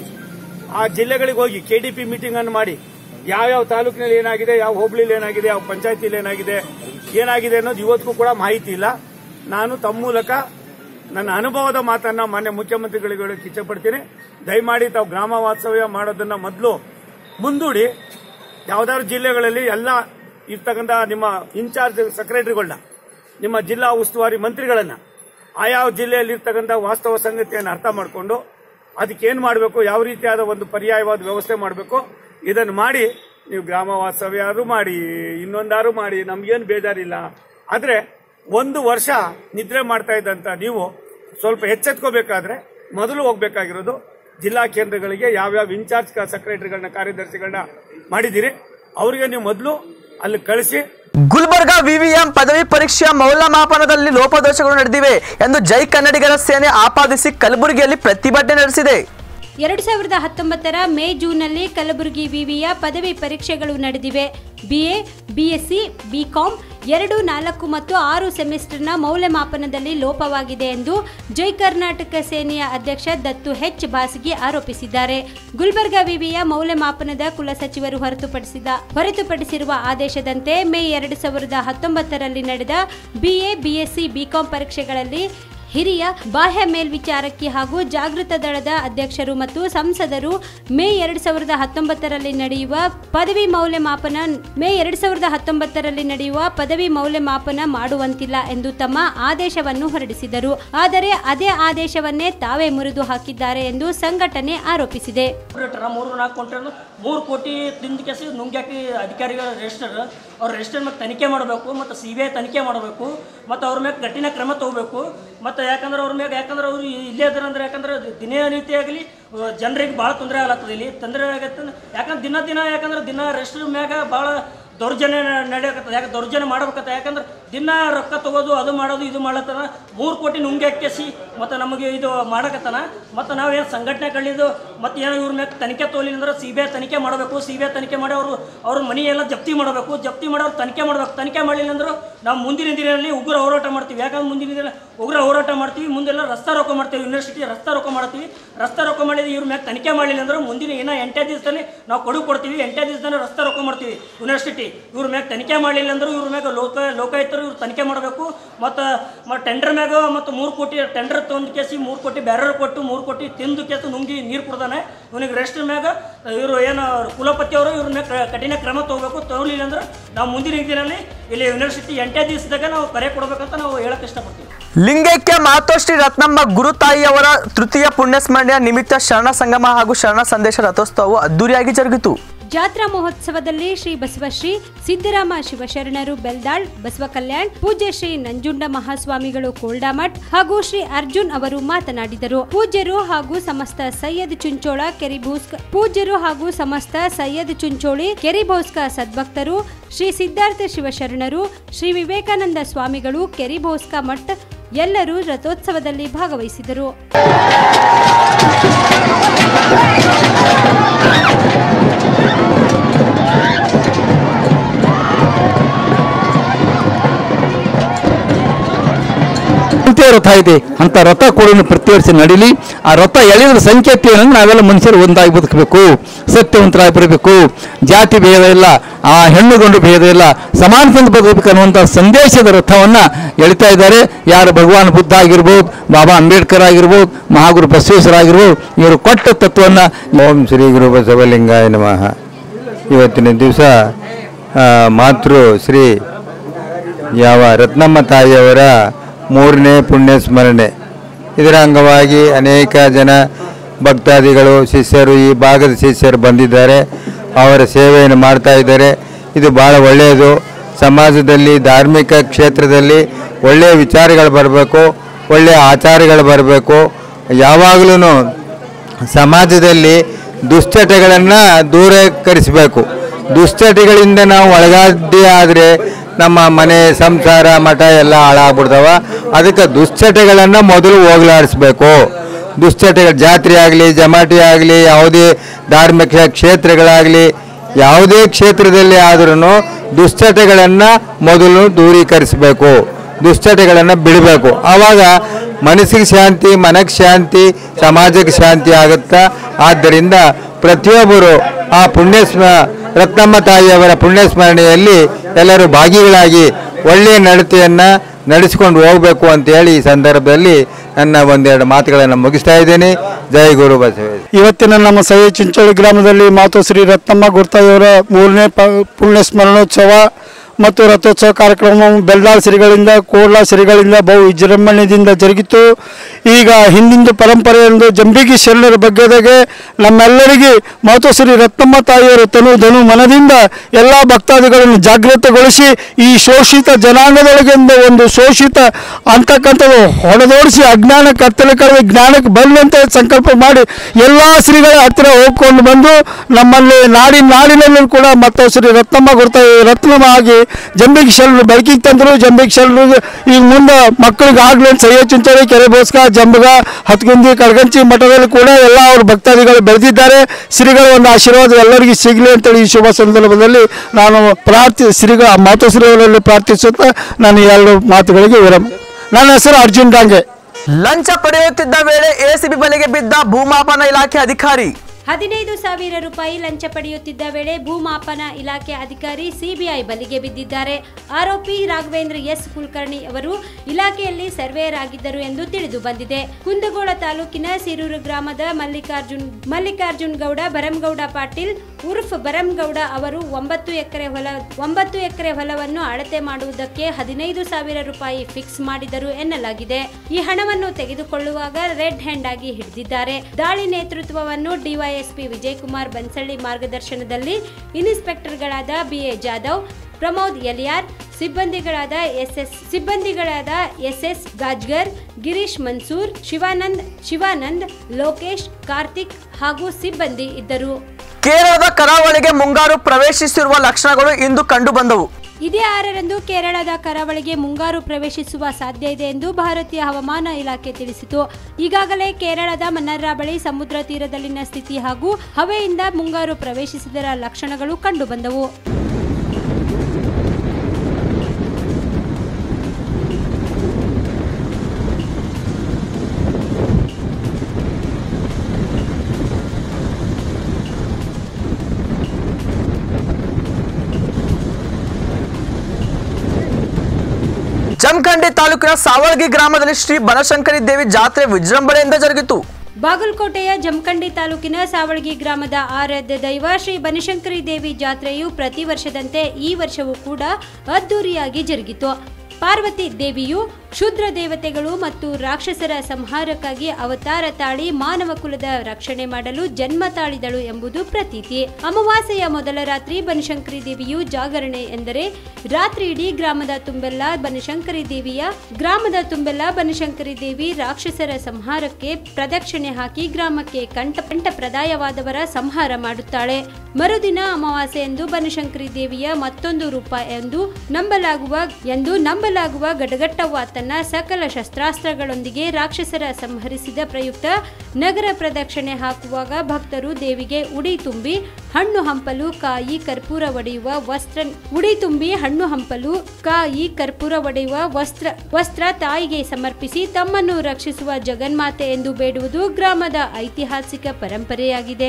ಆ ಜಿಲ್ಲೆಗಳಿಗೆ ಹೋಗಿ ಕೆಡಿಪಿ ಮೀಟಿಂಗ್ ಅನ್ನು ಮಾಡಿ ಯಾವ್ಯಾವ ತಾಲೂಕಿನಲ್ಲಿ ಏನಾಗಿದೆ ಯಾವ ಹೋಬಳಿಲಿ ಏನಾಗಿದೆ ಯಾವ ಪಂಚಾಯತಿಲಿ ಏನಾಗಿದೆ ಏನಾಗಿದೆ ಅನ್ನೋದು ಇವತ್ತಿಗೂ ಕೂಡ ಮಾಹಿತಿ ಇಲ್ಲ ನಾನು ತಮ್ಮ ಮೂಲಕ ನನ್ನ ಅನುಭವದ ಮಾತನ್ನ ಮಾನ್ಯ ಮುಖ್ಯಮಂತ್ರಿಗಳಿಗೆ ಹೇಳಕ್ಕೆ ಇಚ್ಛಪಡ್ತೀನಿ ದಯಮಾಡಿ ತಾವು ಗ್ರಾಮ ವಾಸ್ತವ್ಯ ಮಾಡೋದನ್ನ ಮೊದಲು ಮುಂದೂಡಿ ಯಾವ್ದಾದ್ರು ಜಿಲ್ಲೆಗಳಲ್ಲಿ ಎಲ್ಲ ಇರ್ತಕ್ಕಂಥ ನಿಮ್ಮ ಇನ್ಚಾರ್ಜ್ ಸೆಕ್ರೆಟರಿಗಳನ್ನ ನಿಮ್ಮ ಜಿಲ್ಲಾ ಉಸ್ತುವಾರಿ ಮಂತ್ರಿಗಳನ್ನ ಆಯಾವ ಜಿಲ್ಲೆಯಲ್ಲಿ ಇರ್ತಕ್ಕಂಥ ವಾಸ್ತವ ಸಂಗತಿಯನ್ನು ಅರ್ಥ ಮಾಡಿಕೊಂಡು ಅದಕ್ಕೆ ಏನ್ ಮಾಡಬೇಕು ಯಾವ ರೀತಿಯಾದ ಒಂದು ಪರ್ಯಾಯವಾದ ವ್ಯವಸ್ಥೆ ಮಾಡಬೇಕು ಇದನ್ನು ಮಾಡಿ ನೀವು ಗ್ರಾಮ ವಾಸ್ತವ್ಯ ಆದ್ರೂ ಮಾಡಿ ಇನ್ನೊಂದಾರು ಮಾಡಿ ನಮ್ಗೇನು ಬೇಜಾರಿಲ್ಲ ಆದ್ರೆ ಒಂದು ವರ್ಷ ನಿದ್ರೆ ಮಾಡ್ತಾ ಇದ್ದಂತ ನೀವು ಸ್ವಲ್ಪ ಎಚ್ಚೆತ್ಕೋಬೇಕಾದ್ರೆ ಮೊದಲು ಹೋಗ್ಬೇಕಾಗಿರೋದು ಜಿಲ್ಲಾ ಕೇಂದ್ರಗಳಿಗೆ ಯಾವ್ಯಾವ ಇನ್ಚಾರ್ಜ್ ಸೆಕ್ರೆಟರಿಗಳನ್ನ ಕಾರ್ಯದರ್ಶಿಗಳನ್ನ ಮಾಡಿದ್ದೀರಿ ಅವರಿಗೆ ನೀವು ಮೊದಲು ಅಲ್ಲಿ ಕಳಿಸಿ ಗುಲ್ಬರ್ಗಾ ವಿವಿಎಂ ಪದವಿ ಪರೀಕ್ಷೆಯ ಮೌಲ್ಯಮಾಪನದಲ್ಲಿ ಲೋಪದೋಷಗಳು ನಡೆದಿವೆ ಎಂದು ಜೈ ಕನ್ನಡಿಗರ ಸೇನೆ ಆಪಾದಿಸಿ ಕಲಬುರಗಿಯಲ್ಲಿ ಪ್ರತಿಭಟನೆ ನಡೆಸಿದೆ ಎರಡು ಸಾವಿರದ ಹತ್ತೊಂಬತ್ತರ ಮೇ ಜೂನ್ನಲ್ಲಿ ಕಲಬುರಗಿ ವಿವಿಯ ಪದವಿ ಪರೀಕ್ಷೆಗಳು ನಡೆದಿವೆ ಬಿಎ ಬಿಎಸ್ಸಿ ಬಿಕಾಂ ಎರಡು ನಾಲ್ಕು ಮತ್ತು ಆರು ಸೆಮಿಸ್ಟರ್ನ ಮೌಲ್ಯಮಾಪನದಲ್ಲಿ ಲೋಪವಾಗಿದೆ ಎಂದು ಜೈ ಕರ್ನಾಟಕ ಸೇನೆಯ ಅಧ್ಯಕ್ಷ ದತ್ತು ಹೆಚ್ ಬಾಸಗಿ ಆರೋಪಿಸಿದ್ದಾರೆ ಗುಲ್ಬರ್ಗಾ ವಿವಿಯ ಮೌಲ್ಯಮಾಪನದ ಕುಲಸಚಿವರು ಹೊರತುಪಡಿಸಿದ ಹೊರತುಪಡಿಸಿರುವ ಆದೇಶದಂತೆ ಮೇ ಎರಡು ಸಾವಿರದ ಹತ್ತೊಂಬತ್ತರಲ್ಲಿ ನಡೆದ ಬಿಎ ಬಿಎಸ್ಸಿ ಬಿಕಾಂ ಪರೀಕ್ಷೆಗಳಲ್ಲಿ ಹಿರಿಯ ಬಾಹ್ಯ ಮೇಲ್ವಿಚಾರಕಿ ಹಾಗೂ ಜಾಗೃತ ದಳದ ಅಧ್ಯಕ್ಷರು ಮತ್ತು ಸಂಸದರು ಮೇ ಎರಡು ಸಾವಿರದ ಹತ್ತೊಂಬತ್ತರಲ್ಲಿ ನಡೆಯುವ ಪದವಿ ಮೌಲ್ಯಮಾಪನ ಮೇ ಎರಡು ಸಾವಿರದ ಹತ್ತೊಂಬತ್ತರಲ್ಲಿ ನಡೆಯುವ ಪದವಿ ಮೌಲ್ಯಮಾಪನ ಮಾಡುವಂತಿಲ್ಲ ಎಂದು ತಮ್ಮ ಆದೇಶವನ್ನು ಹೊರಡಿಸಿದರು ಆದರೆ ಅದೇ ಆದೇಶವನ್ನೇ ತಾವೇ ಮುರಿದು ಹಾಕಿದ್ದಾರೆ ಎಂದು ಸಂಘಟನೆ ಆರೋಪಿಸಿದೆ ಆಪರೇಟರ್ ಮೂರು ನಾಲ್ಕು ಕೊಂಟ್ರೆ ಮೂರು ಕೋಟಿ ತಿಂದ ಕೆಸಿ ನುಂಗ್ಯಾಕಿ ಅಧಿಕಾರಿಗಳ ರಿಜಿಸ್ಟರ್ ಅವ್ರ ರಿಜಿಸ್ಟರ್ ಮೇಲೆ ತನಿಖೆ ಮಾಡಬೇಕು ಮತ್ತು ಸಿ ಬಿ ಐ ತನಿಖೆ ಮಾಡಬೇಕು ಮತ್ತು ಅವ್ರ ಮೇಲೆ ಕಠಿಣ ಕ್ರಮ ತಗೋಬೇಕು ಮತ್ತು ಯಾಕಂದ್ರೆ ಅವ್ರ ಮೇಲೆ ಯಾಕಂದ್ರೆ ಅವರು ಇಲ್ಲೇ ಇದಾರೆ ಅಂದ್ರೆ ಯಾಕಂದ್ರೆ ದಿನನಿತ್ಯ ಜನರಿಗೆ ಭಾಳ ತೊಂದರೆ ಆಗ್ಲತ್ತದ ಇಲ್ಲಿ ತೊಂದರೆ ಆಗತ್ತೆ ಯಾಕಂದ್ರೆ ದಿನ ದಿನ ಯಾಕಂದ್ರೆ ದಿನ ರಿಜಿಸ್ಟರ್ ಮ್ಯಾಗ ಭಾಳ ದೌರ್ಜನ್ಯ ನಡೆಯಕತ್ತದ ಯಾಕೆ ದೌರ್ಜನ್ಯ ಮಾಡ್ಬೇಕತ್ತ ಯಾಕಂದ್ರೆ ದಿನ ರೊಕ್ಕ ತಗೋದು ಅದು ಮಾಡೋದು ಇದು ಮಾಡ್ಲತ್ತನ ಮೂರು ಕೋಟಿ ನುಂಗಿ ಹಾಕಿಸಿ ಮತ್ತು ನಮಗೆ ಇದು ಮಾಡಕತ್ತಾನ ಮತ್ತು ನಾವೇನು ಸಂಘಟನೆ ಕಳಿದು ಮತ್ತು ಏನೋ ಇವ್ರ ಮೇಲೆ ತನಿಖೆ ತೋಲಿಲ್ಲ ಅಂದ್ರೆ ಸಿ ಬಿ ಐ ತನಿಖೆ ಮಾಡಬೇಕು ಸಿ ಬಿ ಐ ತನಿಖೆ ಮಾಡಿ ಅವರು ಅವ್ರ ಮನಿ ಎಲ್ಲ ಜಪ್ತಿ ಮಾಡಬೇಕು ಜಪ್ತಿ ಮಾಡಿ ಅವ್ರು ತನಿಖೆ ಮಾಡಬೇಕು ತನಿಖೆ ಮಾಡಲಿಲ್ಲ ಅಂದ್ರೆ ನಾವು ಮುಂದಿನ ದಿನದಲ್ಲಿ ಉಗ್ರ ಹೋರಾಟ ಮಾಡ್ತೀವಿ ಯಾಕಂದ್ರೆ ಮುಂದಿನ ದಿನ ಉಗ್ರ ಹೋರಾಟ ಮಾಡ್ತೀವಿ ಮುಂದೆಲ್ಲ ರಸ್ತಾ ರೋಕ ಮಾಡ್ತೀವಿ ಯೂನಿವರ್ಸಿಟಿ ರಸ್ತಾ ರೋಕ ಮಾಡ್ತೀವಿ ರಸ್ತಾ ರೋಕ ಮಾಡಿದ್ರೆ ಇವ್ರ ಮೇಲೆ ತನಿಖೆ ಮಾಡಲಿಲ್ಲ ಅಂದ್ರೆ ಮುಂದಿನ ಏನೋ ಎಂಟೇ ದಿವಸದಲ್ಲಿ ನಾವು ಕೊಡುಗೆ ಕೊಡ್ತೀವಿ ಎಂಟೇ ದಿವಸದಲ್ಲಿ ರಸ್ತಾ ರೋಕ ಮಾಡ್ತೀವಿ ಯೂನಿವರ್ಸಿಟಿ ಇವ್ರ ಮ್ಯಾಗ ತನಿಖೆ ಮಾಡಲಿಲ್ಲ ಅಂದ್ರೆ ಇವ್ರ ಮ್ಯಾಗ ಲೋಕ ಲೋಕಾಯುಕ್ತರು ಇವ್ರು ತನಿಖೆ ಮಾಡಬೇಕು ಮತ್ತು ಮತ್ತು ಟೆಂಡರ್ ಮ್ಯಾಗ ಮತ್ತು ಮೂರು ಕೋಟಿ ಟೆಂಡರ್ ತೊಂದು ಕೇಸಿ ಮೂರು ಕೋಟಿ ಬ್ಯಾರರ್ ಕೊಟ್ಟು ಮೂರು ಕೋಟಿ ತಿಂದು ಕೇಸು ನುಂಗಿ ನೀರು ಕುಡ್ದಾನೆ ಇವನಿಗೆ ರೆಸ್ಟ್ ಮ್ಯಾಗ ಇವರು ಏನು ಕುಲಪತಿ ಅವರು ಇವ್ರ ಮ್ಯಾಗ ಕಠಿಣ ಕ್ರಮ ತಗೋಬೇಕು ತಗೊಳ್ಳಿಲ್ಲ ಅಂದ್ರೆ ನಾವು ಮುಂದಿನ ದಿನಲ್ಲಿ ಇಲ್ಲಿ ಯೂನಿವರ್ಸಿಟಿ ಎಂಟೇ ದಿವಸದಾಗ ನಾವು ಕರೆ ಕೊಡ್ಬೇಕಂತ ನಾವು ಹೇಳಕ್ ಇಷ್ಟಪಡ್ತೀವಿ ಲಿಂಗೈಕ್ಯ ಮಾತೋಶ್ರೀ ರತ್ನಮ್ಮ ಗುರುತಾಯಿಯವರ ತೃತೀಯ ಪುಣ್ಯಸ್ಮರಣೆಯ ನಿಮಿತ್ತ ಶರಣ ಸಂಗಮ ಹಾಗೂ ಶರಣ ಸಂದೇಶ ರಥೋತ್ಸವವು ಅದ್ದೂರಿಯಾಗಿ ಜರುಗಿತು ಜಾತ್ರಾ ಮಹೋತ್ಸವದಲ್ಲಿ ಶ್ರೀ ಬಸವಶ್ರೀ ಸಿದ್ದರಾಮ ಶಿವಶರಣರು ಬೆಲ್ದಾಳ್ ಬಸವ ಕಲ್ಯಾಣ್ ಪೂಜ್ಯ ಶ್ರೀ ನಂಜುಂಡ ಮಹಾಸ್ವಾಮಿಗಳು ಕೋಲ್ಡಾಮಠ್ ಹಾಗೂ ಶ್ರೀ ಅರ್ಜುನ್ ಅವರು ಮಾತನಾಡಿದರು ಪೂಜ್ಯರು ಹಾಗೂ ಸಮಸ್ತ ಸೈಯದ್ ಚುಂಚೋಳ ಕೆರಿಭೂಸ್ಕ ಪೂಜ್ಯರು ಹಾಗೂ ಸಮಸ್ತ ಸೈಯದ್ ಚುಂಚೋಳಿ ಕೆರಿಭೋಸ್ಕ ಸದ್ಭಕ್ತರು ಶ್ರೀ ಸಿದ್ಧಾರ್ಥ ಶಿವಶರಣರು ಶ್ರೀ ವಿವೇಕಾನಂದ ಸ್ವಾಮಿಗಳು ಕೆರಿಭೋಸ್ಕ ಮಠ್ ಎಲ್ಲರೂ ರಥೋತ್ಸವದಲ್ಲಿ ಭಾಗವಹಿಸಿದರು ಅಂತೆ ರಥ ಇದೆ ಅಂತ ರಥ ಕೂಡ ಪ್ರತಿ ವರ್ಷ ನಡೀಲಿ ಆ ರಥ ಎಳೆಯೋದ್ರ ಸಂಕೇತ ಏನಂದ್ರೆ ನಾವೆಲ್ಲ ಮನುಷ್ಯರು ಒಂದಾಗಿ ಬದುಕಬೇಕು ಸತ್ಯವಂತರಾಗಿ ಬರಬೇಕು ಜಾತಿ ಭೇದ ಇಲ್ಲ ಆ ಹೆಣ್ಣು ಗಂಡು ಭೇದ ಇಲ್ಲ ಸಮಾನತೆಯಿಂದ ಬದುಕಬೇಕು ಅನ್ನುವಂಥ ಸಂದೇಶದ ರಥವನ್ನ ಎಳಿತಾ ಇದ್ದಾರೆ ಯಾರು ಭಗವಾನ್ ಬುದ್ಧ ಆಗಿರ್ಬೋದು ಬಾಬಾ ಅಂಬೇಡ್ಕರ್ ಆಗಿರ್ಬೋದು ಮಹಾಗುರು ಬಸವೇಶ್ವರ ಆಗಿರ್ಬೋದು ಇವರು ಕೊಟ್ಟ ತತ್ವವನ್ನ ಓಂ ಶ್ರೀ ಗುರು ಬಸವಲಿಂಗಾಯ ನಮಃ ಇವತ್ತಿನ ದಿವಸ ಮಾತೃ ಶ್ರೀ ಯಾವ ರತ್ನಮ್ಮ ತಾಯಿಯವರ ಮೂರನೇ ಪುಣ್ಯ ಸ್ಮರಣೆ ಇದರ ಅಂಗವಾಗಿ ಅನೇಕ ಜನ ಭಕ್ತಾದಿಗಳು ಶಿಷ್ಯರು ಈ ಭಾಗದ ಶಿಷ್ಯರು ಬಂದಿದ್ದಾರೆ ಅವರ ಸೇವೆಯನ್ನು ಮಾಡ್ತಾ ಇದ್ದಾರೆ ಇದು ಭಾಳ ಒಳ್ಳೆಯದು ಸಮಾಜದಲ್ಲಿ ಧಾರ್ಮಿಕ ಕ್ಷೇತ್ರದಲ್ಲಿ ಒಳ್ಳೆಯ ವಿಚಾರಗಳು ಬರಬೇಕು ಒಳ್ಳೆಯ ಆಚಾರಗಳು ಬರಬೇಕು ಯಾವಾಗಲೂ ಸಮಾಜದಲ್ಲಿ ದುಶ್ಚಟಗಳನ್ನು ದೂರೀಕರಿಸಬೇಕು ದುಶ್ಚಟಗಳಿಂದ ನಾವು ಒಳಗಾದಿ ಆದರೆ ನಮ್ಮ ಮನೆ ಸಂಸಾರ ಮಠ ಎಲ್ಲ ಹಾಳಾಗ್ಬಿಡ್ತಾವ ಅದಕ್ಕೆ ದುಶ್ಚಟಗಳನ್ನು ಮೊದಲು ಹೋಗಲಾಡಿಸ್ಬೇಕು ದುಶ್ಚಟಗಳು ಜಾತ್ರೆ ಆಗಲಿ ಜಮಾಟಿ ಆಗಲಿ ಯಾವುದೇ ಧಾರ್ಮಿಕ ಕ್ಷೇತ್ರಗಳಾಗಲಿ ಯಾವುದೇ ಕ್ಷೇತ್ರದಲ್ಲಿ ಆದ್ರೂ ದುಶ್ಚಟಗಳನ್ನು ಮೊದಲು ದೂರೀಕರಿಸಬೇಕು ದುಶ್ಚಟಗಳನ್ನು ಬಿಡಬೇಕು ಆವಾಗ ಮನಸ್ಸಿಗೆ ಶಾಂತಿ ಮನಕ್ಕೆ ಶಾಂತಿ ಸಮಾಜಕ್ಕೆ ಶಾಂತಿ ಆಗುತ್ತಾ ಆದ್ದರಿಂದ ಪ್ರತಿಯೊಬ್ಬರು ಆ ಪುಣ್ಯ ಸ್ಮ ರತ್ನಮ್ಮ ತಾಯಿಯವರ ಪುಣ್ಯ ಸ್ಮರಣೆಯಲ್ಲಿ ಎಲ್ಲರೂ ಭಾಗಿಗಳಾಗಿ ಒಳ್ಳೆಯ ನಡತೆಯನ್ನು ನಡೆಸಿಕೊಂಡು ಹೋಗಬೇಕು ಅಂತೇಳಿ ಈ ಸಂದರ್ಭದಲ್ಲಿ ನನ್ನ ಒಂದೆರಡು ಮಾತುಗಳನ್ನು ಮುಗಿಸ್ತಾ ಇದ್ದೇನೆ ಜೈ ಗುರು ಬಸವೇಶ್ವರ ಇವತ್ತಿನ ನಮ್ಮ ಸಹಿ ಚಿಂಚೋಳಿ ಗ್ರಾಮದಲ್ಲಿ ಮಾತೋಶ್ರೀ ರತ್ನಮ್ಮ ಗುರ್ತಾಯಿಯವರ ಮೂರನೇ ಪ ಪುಣ್ಯ ಸ್ಮರಣೋತ್ಸವ ಮತ್ತು ರಥೋತ್ಸವ ಕಾರ್ಯಕ್ರಮ ಬೆಲ್ದಾಳ್ ಸಿರಿಗಳಿಂದ ಕೋಡ್ಲಾ ಸಿರಿಗಳಿಂದ ಬಹು ವಿಜೃಂಭಣೆಯಿಂದ ಜರುಗಿತು ಈಗ ಹಿಂದಿಂದು ಪರಂಪರೆಯೊಂದು ಜಂಬಿಗಿ ಶರಣರ ಬಗ್ಗೆದಾಗೆ ನಮ್ಮೆಲ್ಲರಿಗೆ ಮಾತೋಶ್ರೀ ರತ್ನಮ್ಮ ತಾಯಿಯವರು ತನು ಧನು ಮನದಿಂದ ಎಲ್ಲ ಭಕ್ತಾದಿಗಳನ್ನು ಜಾಗೃತಗೊಳಿಸಿ ಈ ಶೋಷಿತ ಜನಾಂಗದೊಳಗಿಂದ ಒಂದು ಶೋಷಿತ ಅಂತಕ್ಕಂಥದ್ದು ಹೊಡೆದೋಡಿಸಿ ಅಜ್ಞಾನ ಕತ್ತಲೆ ಕಳೆದ ಜ್ಞಾನಕ್ಕೆ ಬರುವಂತೆ ಸಂಕಲ್ಪ ಮಾಡಿ ಎಲ್ಲ ಶ್ರೀಗಳ ಹತ್ತಿರ ಹೋಗ್ಕೊಂಡು ಬಂದು ನಮ್ಮಲ್ಲಿ ನಾಡಿನ ನಾಡಿನಲ್ಲೂ ಕೂಡ ಮತ್ತು ಶ್ರೀ ರತ್ನಮ್ಮ ಗುರ್ತ ರತ್ನಮ್ಮ ಆಗಿ ಜಂಬಿಗೆ ಶರಣರು ಬೆಳಕಿಗೆ ತಂದರು ಜಂಬಿಗೆ ಶರಣರು ಈಗ ಮುಂದೆ ಮಕ್ಕಳಿಗೆ ಆಗ್ಲಿ ಅಂತ ಸಹ್ಯ ಚಿಂಚೋಳಿ ಕೆರೆ ಬೋಸ್ಕ ಜಂಬಗ ಹತ್ಗುಂದಿ ಕಡಗಂಚಿ ಮಠದಲ್ಲಿ ಕೂಡ ಎಲ್ಲ ಅವ್ರ ಭಕ್ತಾದಿಗಳು ಬೆಳೆದಿದ್ದಾರೆ ಶ್ರೀಗಳ ಒಂದು ಆಶೀರ್ವಾದ ಎಲ್ಲರಿಗೂ ಸಿಗಲಿ ಅಂತೇಳಿ ಈ ಶುಭ ಸಂದರ್ಭದಲ್ಲಿ ನಾನು ಪ್ರಾರ್ಥಿ ಶ್ರೀಗಳ ಮಾತುಶ್ರೀಗಳಲ್ಲಿ ಪ್ರಾರ್ಥಿಸುತ್ತಾ ನಾನು ಈ ಎರಡು ಮಾತುಗಳಿಗೆ ವಿರಾಮ ನನ್ನ ಹೆಸರು ಅರ್ಜುನ್ ಡಾಂಗೆ ಲಂಚ ಪಡೆಯುತ್ತಿದ್ದ ವೇಳೆ ಎಸಿಬಿ ಬಲೆಗೆ ಬಿದ್ದ ಭೂಮಾಪನ ಇಲಾಖೆ ಅಧಿಕಾರಿ ಹದಿನೈದು ಸಾವಿರ ರೂಪಾಯಿ ಲಂಚ ಪಡೆಯುತ್ತಿದ್ದ ವೇಳೆ ಭೂಮಾಪನ ಇಲಾಖೆ ಅಧಿಕಾರಿ ಸಿಬಿಐ ಬಲಿಗೆ ಬಿದ್ದಿದ್ದಾರೆ ಆರೋಪಿ ರಾಘವೇಂದ್ರ ಎಸ್ ಕುಲಕರ್ಣಿ ಅವರು ಇಲಾಖೆಯಲ್ಲಿ ಸರ್ವೇಯರ್ ಆಗಿದ್ದರು ಎಂದು ತಿಳಿದು ಬಂದಿದೆ ಕುಂದಗೋಳ ತಾಲೂಕಿನ ಸಿರೂರು ಗ್ರಾಮದ ಮಲ್ಲಿಕಾರ್ಜುನ್ ಮಲ್ಲಿಕಾರ್ಜುನ್ ಗೌಡ ಭರಂಗೌಡ ಪಾಟೀಲ್ ಉರ್ಫ್ ಭರಂಗೌಡ ಅವರು ಒಂಬತ್ತು ಎಕರೆ ಹೊಲ ಒಂಬತ್ತು ಎಕರೆ ಹೊಲವನ್ನು ಅಳತೆ ಮಾಡುವುದಕ್ಕೆ ಹದಿನೈದು ಸಾವಿರ ರೂಪಾಯಿ ಫಿಕ್ಸ್ ಮಾಡಿದರು ಎನ್ನಲಾಗಿದೆ ಈ ಹಣವನ್ನು ತೆಗೆದುಕೊಳ್ಳುವಾಗ ರೆಡ್ ಹ್ಯಾಂಡ್ ಆಗಿ ಹಿಡಿದಿದ್ದಾರೆ ದಾಳಿ ನೇತೃತ್ವವನ್ನು ಡಿವೈಎಸ್ಪಿ ವಿಜಯಕುಮಾರ್ ಬನ್ಸಳ್ಳಿ ಮಾರ್ಗದರ್ಶನದಲ್ಲಿ ಇನ್ಸ್ಪೆಕ್ಟರ್ಗಳಾದ ಬಿಎ ಜಾಧವ್ ಪ್ರಮೋದ್ ಎಲಿಯಾರ್ ಸಿಬ್ಬಂದಿಗಳಾದ ಎಸ್ಎಸ್ ಸಿಬ್ಬಂದಿಗಳಾದ ಎಸ್ಎಸ್ ಗಾಜ್ಗರ್ ಗಿರೀಶ್ ಮನ್ಸೂರ್ ಶಿವಾನಂದ್ ಶಿವಾನಂದ್ ಲೋಕೇಶ್ ಕಾರ್ತಿಕ್ ಹಾಗೂ ಸಿಬ್ಬಂದಿ ಇದ್ದರು ಕೇರಳದ ಕರಾವಳಿಗೆ ಮುಂಗಾರು ಪ್ರವೇಶಿಸಿರುವ ಲಕ್ಷಣಗಳು ಇಂದು ಕಂಡು ಬಂದವು ಇದೇ ಆರರಂದು ಕೇರಳದ ಕರಾವಳಿಗೆ ಮುಂಗಾರು ಪ್ರವೇಶಿಸುವ ಸಾಧ್ಯ ಇದೆ ಎಂದು ಭಾರತೀಯ ಹವಾಮಾನ ಇಲಾಖೆ ತಿಳಿಸಿತು ಈಗಾಗಲೇ ಕೇರಳದ ಮನ್ನರ್ರಾ ಬಳಿ ಸಮುದ್ರ ತೀರದಲ್ಲಿನ ಸ್ಥಿತಿ ಹಾಗೂ ಹವೆಯಿಂದ ಮುಂಗಾರು ಪ್ರವೇಶಿಸಿದರ ಲಕ್ಷಣಗಳು ಕಂಡುಬಂದವು ಜಮಖಂಡಿ ತಾಲೂಕಿನ ಸಾವಳಗಿ ಗ್ರಾಮದಲ್ಲಿ ಶ್ರೀ ಬನಶಂಕರಿ ದೇವಿ ಜಾತ್ರೆ ವಿಜೃಂಭಣೆಯಿಂದ ಜರುಗಿತು ಬಾಗಲಕೋಟೆಯ ಜಮಖಂಡಿ ತಾಲೂಕಿನ ಸಾವಳಗಿ ಗ್ರಾಮದ ಆರಾಧ್ಯ ದೈವ ಶ್ರೀ ಬನಶಂಕರಿ ದೇವಿ ಜಾತ್ರೆಯು ಪ್ರತಿ ವರ್ಷದಂತೆ ಈ ವರ್ಷವೂ ಕೂಡ ಅದ್ದೂರಿಯಾಗಿ ಜರುಗಿತು ಪಾರ್ವತಿ ದೇವಿಯು ಕ್ಷುದ್ರ ದೇವತೆಗಳು ಮತ್ತು ರಾಕ್ಷಸರ ಸಂಹಾರಕ್ಕಾಗಿ ಅವತಾರ ತಾಳಿ ಮಾನವ ಕುಲದ ರಕ್ಷಣೆ ಮಾಡಲು ಜನ್ಮ ತಾಳಿದಳು ಎಂಬುದು ಪ್ರತೀತಿ ಅಮಾವಾಸ್ಯೆಯ ಮೊದಲ ರಾತ್ರಿ ಬನಶಂಕರಿ ದೇವಿಯು ಜಾಗರಣೆ ಎಂದರೆ ರಾತ್ರಿ ಇಡೀ ಗ್ರಾಮದ ತುಂಬೆಲ್ಲ ಬನಶಂಕರಿ ದೇವಿಯ ಗ್ರಾಮದ ತುಂಬೆಲ್ಲ ಬನಶಂಕರಿ ದೇವಿ ರಾಕ್ಷಸರ ಸಂಹಾರಕ್ಕೆ ಪ್ರದಕ್ಷಿಣೆ ಹಾಕಿ ಗ್ರಾಮಕ್ಕೆ ಕಂಠ ಕಂಠಪ್ರದಾಯವಾದವರ ಸಂಹಾರ ಮಾಡುತ್ತಾಳೆ ಮರುದಿನ ಅಮಾವಾಸ್ಯೆ ಎಂದು ಬನಶಂಕರಿ ದೇವಿಯ ಮತ್ತೊಂದು ರೂಪ ಎಂದು ನಂಬಲಾಗುವ ಎಂದು ನಂಬಲಾಗುವ ಗಡಗಟ್ಟವ್ವ ತನ್ನ ರಾವಣನನ್ನ ಸಕಲ ಶಸ್ತ್ರಾಸ್ತ್ರಗಳೊಂದಿಗೆ ರಾಕ್ಷಸರ ಸಂಹರಿಸಿದ ಪ್ರಯುಕ್ತ ನಗರ ಪ್ರದಕ್ಷಿಣೆ ಹಾಕುವಾಗ ಭಕ್ತರು ದೇವಿಗೆ ಉಡಿ ತುಂಬಿ ಹಣ್ಣು ಹಂಪಲು ಕಾಯಿ ಕರ್ಪೂರ ಒಡೆಯುವ ವಸ್ತ್ರ ಉಡಿ ತುಂಬಿ ಹಣ್ಣು ಹಂಪಲು ಕಾಯಿ ಕರ್ಪೂರ ಒಡೆಯುವ ವಸ್ತ್ರ ವಸ್ತ್ರ ತಾಯಿಗೆ ಸಮರ್ಪಿಸಿ ತಮ್ಮನ್ನು ರಕ್ಷಿಸುವ ಜಗನ್ಮಾತೆ ಎಂದು ಬೇಡುವುದು ಗ್ರಾಮದ ಐತಿಹಾಸಿಕ ಪರಂಪರೆಯಾಗಿದೆ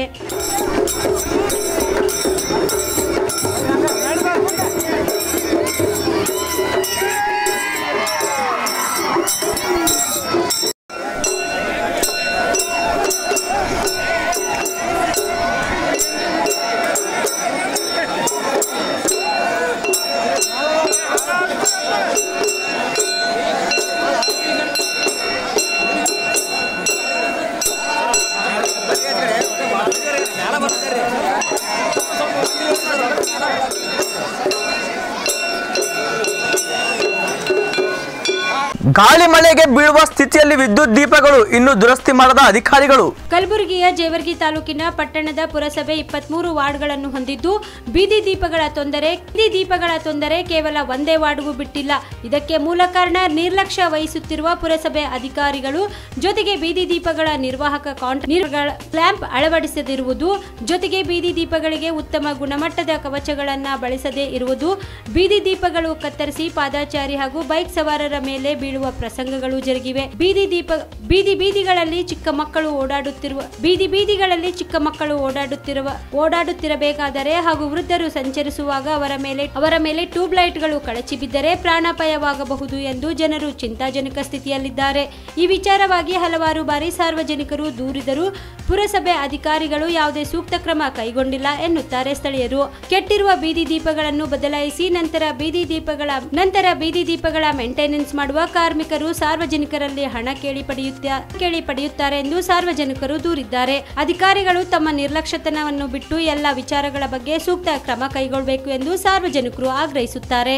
ಗಾಳಿ ಮಳೆಗೆ ಬೀಳುವ ಸ್ಥಿತಿಯಲ್ಲಿ ವಿದ್ಯುತ್ ದೀಪಗಳು ಇನ್ನು ದುರಸ್ತಿ ಮಾಡದ ಅಧಿಕಾರಿಗಳು ಕಲಬುರಗಿಯ ಜೇವರ್ಗಿ ತಾಲೂಕಿನ ಪಟ್ಟಣದ ಪುರಸಭೆ ಇಪ್ಪತ್ಮೂರು ವಾರ್ಡ್ಗಳನ್ನು ಹೊಂದಿದ್ದು ಬೀದಿ ದೀಪಗಳ ತೊಂದರೆ ಬೀದಿ ದೀಪಗಳ ತೊಂದರೆ ಕೇವಲ ಒಂದೇ ವಾರ್ಡ್ಗೂ ಬಿಟ್ಟಿಲ್ಲ ಇದಕ್ಕೆ ಮೂಲ ಕಾರಣ ನಿರ್ಲಕ್ಷ್ಯ ವಹಿಸುತ್ತಿರುವ ಪುರಸಭೆ ಅಧಿಕಾರಿಗಳು ಜೊತೆಗೆ ಬೀದಿ ದೀಪಗಳ ನಿರ್ವಾಹಕ ಕಾಂಟ್ರಾಕ್ಟ್ ಕ್ಲ್ಯಾಂಪ್ ಅಳವಡಿಸದಿರುವುದು ಜೊತೆಗೆ ಬೀದಿ ದೀಪಗಳಿಗೆ ಉತ್ತಮ ಗುಣಮಟ್ಟದ ಕವಚಗಳನ್ನು ಬಳಸದೇ ಇರುವುದು ಬೀದಿ ದೀಪಗಳು ಕತ್ತರಿಸಿ ಪಾದಾಚಾರಿ ಹಾಗೂ ಬೈಕ್ ಸವಾರರ ಮೇಲೆ ಬೀಳುವ ಪ್ರಸಂಗಗಳು ಜರುಗಿವೆ ಬೀದಿ ದೀಪ ಬೀದಿ ಬೀದಿಗಳಲ್ಲಿ ಚಿಕ್ಕ ಮಕ್ಕಳು ಓಡಾಡುತ್ತಿರುವ ಬೀದಿ ಬೀದಿಗಳಲ್ಲಿ ಚಿಕ್ಕ ಮಕ್ಕಳು ಓಡಾಡುತ್ತಿರುವ ಓಡಾಡುತ್ತಿರಬೇಕಾದರೆ ಹಾಗೂ ವೃದ್ಧರು ಸಂಚರಿಸುವಾಗ ಅವರ ಮೇಲೆ ಅವರ ಮೇಲೆ ಟ್ಯೂಬ್ ಲೈಟ್ಗಳು ಕಳಚಿ ಬಿದ್ದರೆ ಪ್ರಾಣಾಪಾಯವಾಗಬಹುದು ಎಂದು ಜನರು ಚಿಂತಾಜನಕ ಸ್ಥಿತಿಯಲ್ಲಿದ್ದಾರೆ ಈ ವಿಚಾರವಾಗಿ ಹಲವಾರು ಬಾರಿ ಸಾರ್ವಜನಿಕರು ದೂರಿದರೂ ಪುರಸಭೆ ಅಧಿಕಾರಿಗಳು ಯಾವುದೇ ಸೂಕ್ತ ಕ್ರಮ ಕೈಗೊಂಡಿಲ್ಲ ಎನ್ನುತ್ತಾರೆ ಸ್ಥಳೀಯರು ಕೆಟ್ಟಿರುವ ಬೀದಿ ದೀಪಗಳನ್ನು ಬದಲಾಯಿಸಿ ನಂತರ ಬೀದಿ ದೀಪಗಳ ನಂತರ ಬೀದಿ ದೀಪಗಳ ಮೇಂಟೆನೆನ್ಸ್ ಮಾಡುವ ಕಾರ್ಮಿಕರು ಸಾರ್ವಜನಿಕರಲ್ಲಿ ಹಣ ಕೇಳಿ ಪಡೆಯುತ್ತಾ ಕೇಳಿ ಪಡೆಯುತ್ತಾರೆ ಎಂದು ಸಾರ್ವಜನಿಕರು ದೂರಿದ್ದಾರೆ ಅಧಿಕಾರಿಗಳು ತಮ್ಮ ನಿರ್ಲಕ್ಷ್ಯತನವನ್ನು ಬಿಟ್ಟು ಎಲ್ಲ ವಿಚಾರಗಳ ಬಗ್ಗೆ ಸೂಕ್ತ ಕ್ರಮ ಕೈಗೊಳ್ಳಬೇಕು ಎಂದು ಸಾರ್ವಜನಿಕರು ಆಗ್ರಹಿಸುತ್ತಾರೆ